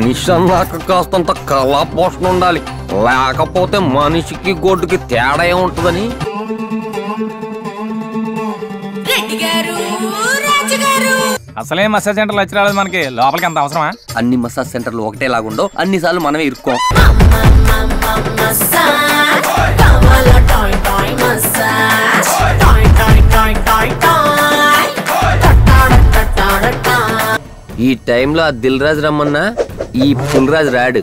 మనిషి అన్నాక కాస్తంత కళా పోషణ ఉండాలి లేకపోతే మనిషికి గొడ్డుకి తేడా ఏముంటుందని రెడ్డి గారు రాజు గారు అసలే మసాజ్ సెంటర్లు వచ్చి రాలేదు మనకి లోపలికి అంత అవసరమా అన్ని మసాజ్ సెంటర్లు ఒకటే లాగుండవు అన్ని సార్లు మనమే ఇరుక్కోం మసాజ్ కావాలా టాయ్ టాయ్ మసాజ్ టాయ్ టాయ్ టాయ్ టాయ్ టాయ్ టటాడ టటాడ టాయ్ ఈ టైంలో ఆ దిల్ రాజు రమ్మన్నా ఈ పుల్రాజు రాడు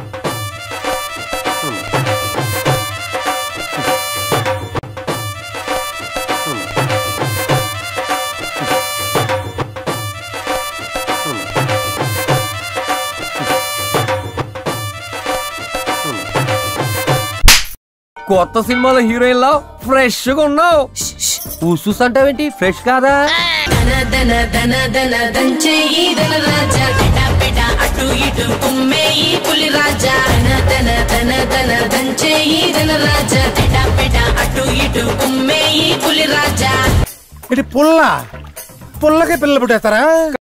కొత్త సినిమాలో హీరోయిన్ లా ఫ్రెష్ గా ఉన్నావు ఉసూస్ అంటావేంటి ఫ్రెష్ కాదా దన దన దన దన దంచేయి దన రాజా పెట పెట అటు ఇటు కుమ్మేయి పులి రాజా దన దన దన దన దంచేయి దన రాజా పెట పెట అటు ఇటు కుమ్మేయి పులి రాజా ఇది పుల్ల పుల్లకి పిల్లలు పుట్టేస్తారా